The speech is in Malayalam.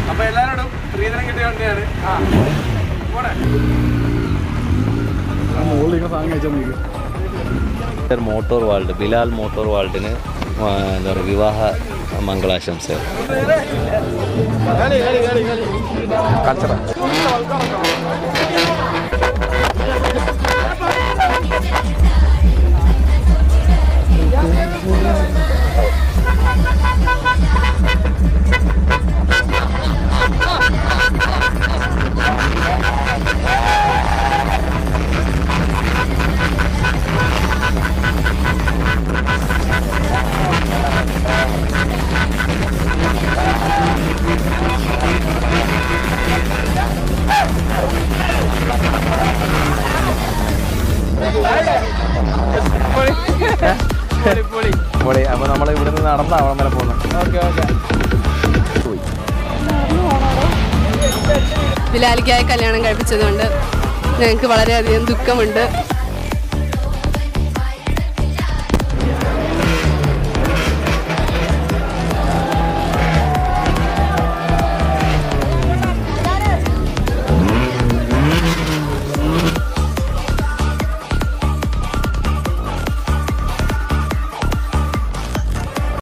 അപ്പൊ എല്ലാരോടും സ്ത്രീധനം കിട്ടിയ വണ്ടിയാണ് പോടെ മോട്ടോർ വാൾഡ് ബിലാൽ മോട്ടോർ വാൾഡിന് ആ, എന്താ പറയുക വിവാഹ മംഗളാശംസകൾ പൊളി അപ്പോൾ നമ്മൾ ഇവിടെ നിന്ന് നടന്നാണ് അവിടെ വരെ പോകുന്നത് ഓക്കെ ഓക്കെ ബിലാലിക്കായി കല്യാണം കഴിപ്പിച്ചതുകൊണ്ട് ഞങ്ങൾക്ക് വളരെയധികം ദുഃഖമുണ്ട്